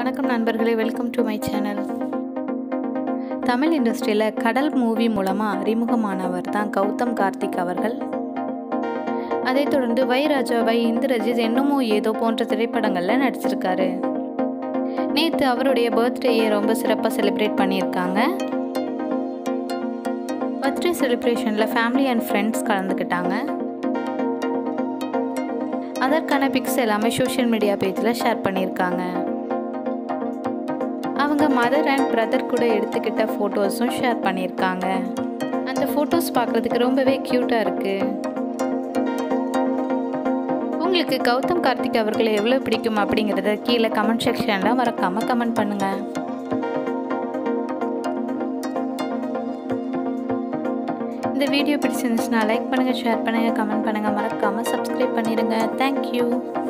வணக்கம் நண்பர்களே welcome to my channel Tamil இண்டஸ்ட்ரியில் கடல் மூவி மூலமாக அறிமுகமானவர் தான் கௌதம் கார்த்திக் அவர்கள் அதைத் தொடர்ந்து வை ராஜா வை இந்திரஜித் என்னமோ ஏதோ போன்ற திரைப்படங்களில் நடிச்சிருக்காரு நேற்று அவருடைய பர்த்டேயை ரொம்ப சிறப்பாக செலிப்ரேட் பண்ணியிருக்காங்க பர்த்டே செலிப்ரேஷனில் ஃபேமிலி அண்ட் ஃப்ரெண்ட்ஸ் கலந்துக்கிட்டாங்க அதற்கான பிக்ஸ் எல்லாமே சோஷியல் மீடியா பேஜில் ஷேர் பண்ணியிருக்காங்க அவங்க மதர் அண்ட் பிரதர் கூட எடுத்துக்கிட்ட ஃபோட்டோஸும் ஷேர் பண்ணியிருக்காங்க அந்த ஃபோட்டோஸ் பார்க்குறதுக்கு ரொம்பவே க்யூட்டாக இருக்குது உங்களுக்கு கௌதம் கார்த்திக் அவர்களை எவ்வளோ பிடிக்கும் அப்படிங்கிறத கீழே கமெண்ட் செக்ஷனில் மறக்காமல் கமெண்ட் பண்ணுங்கள் இந்த வீடியோ பிடிச்சிருந்துச்சுன்னா லைக் பண்ணுங்கள் ஷேர் பண்ணுங்கள் கமெண்ட் பண்ணுங்கள் மறக்காமல் சப்ஸ்கிரைப் பண்ணிடுங்க தேங்க்யூ